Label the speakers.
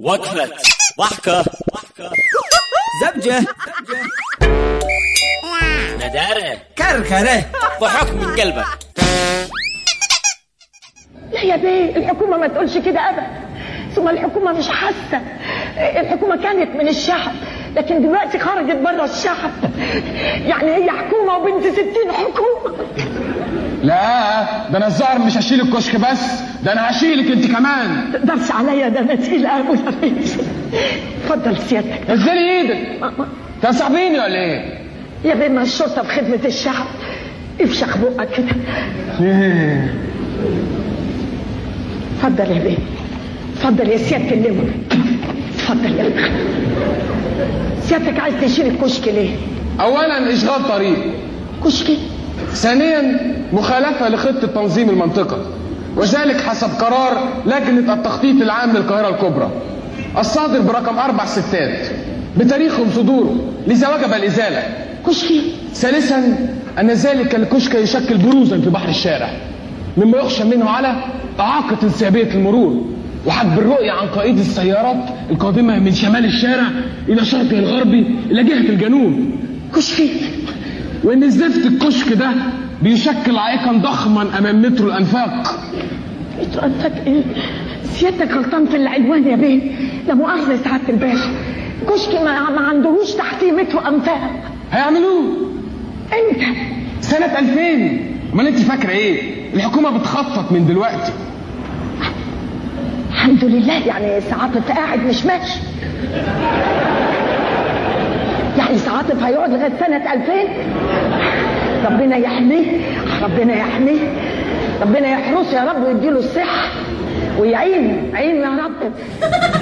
Speaker 1: وقفة ضحكة
Speaker 2: زبجة
Speaker 1: ندارة
Speaker 2: كركرة
Speaker 1: ضحك من قلبك
Speaker 3: لا يا بيه الحكومة ما تقولش كده أبدا ثم الحكومة مش حاسة الحكومة كانت من الشعب لكن دلوقتي خرجت بره الشعب يعني هي حكومة وبنت ستين حكومة
Speaker 4: لا ده انا الظاهر مش هشيل الكشك بس ده انا هشيلك انت كمان
Speaker 3: تقدرش عليا ده انا تقيل قوي يا بيه اتفضل سيادتك
Speaker 4: نزلي ايدك انت صاحبيني ولا ايه؟
Speaker 3: يا بيه ما الشرطة في خدمة الشعب افشخ بقك كده اتفضل يا بيه اتفضل يا سيادة اللواء اتفضل يا بيه سيادتك عايز تشيل الكشك ليه؟
Speaker 4: اولا اشغال طريق
Speaker 3: كشكي
Speaker 4: ثانيا مخالفه لخطه تنظيم المنطقه وذلك حسب قرار لجنه التخطيط العام للقاهره الكبرى الصادر برقم اربع ستات بتاريخهم صدوره لذا وجب الازاله
Speaker 3: كشكي
Speaker 4: ثالثا ان ذلك الكشك يشكل بروزا في بحر الشارع مما يخشى منه على اعاقه انسيابيه المرور وحجب الرؤيه عن قائد السيارات القادمه من شمال الشارع الى شرقه الغربي الى جهه الجنوب
Speaker 3: كشكي
Speaker 4: وان زفت الكشك ده بيشكل عائقا ضخما امام مترو الانفاق
Speaker 3: انتوا انتك ايه؟ سيادتك غلطان في العنوان يا بيه لا مؤاخذة يا سعادة الباشا كشكي ما, ما عندهوش تحتيه مترو انفاق
Speaker 4: هيعملوه
Speaker 3: انت
Speaker 4: سنه 2000 امال انت فاكره ايه الحكومه بتخطط من دلوقتي
Speaker 3: الحمد لله يعني سعادة قاعد مش ماشي يعني سعادة هيقعد لغاية سنة 2000 ربنا يحميه ربنا يحميه ربنا يحرسه يا رب ويديله الصحة ويعينه عينه يا رب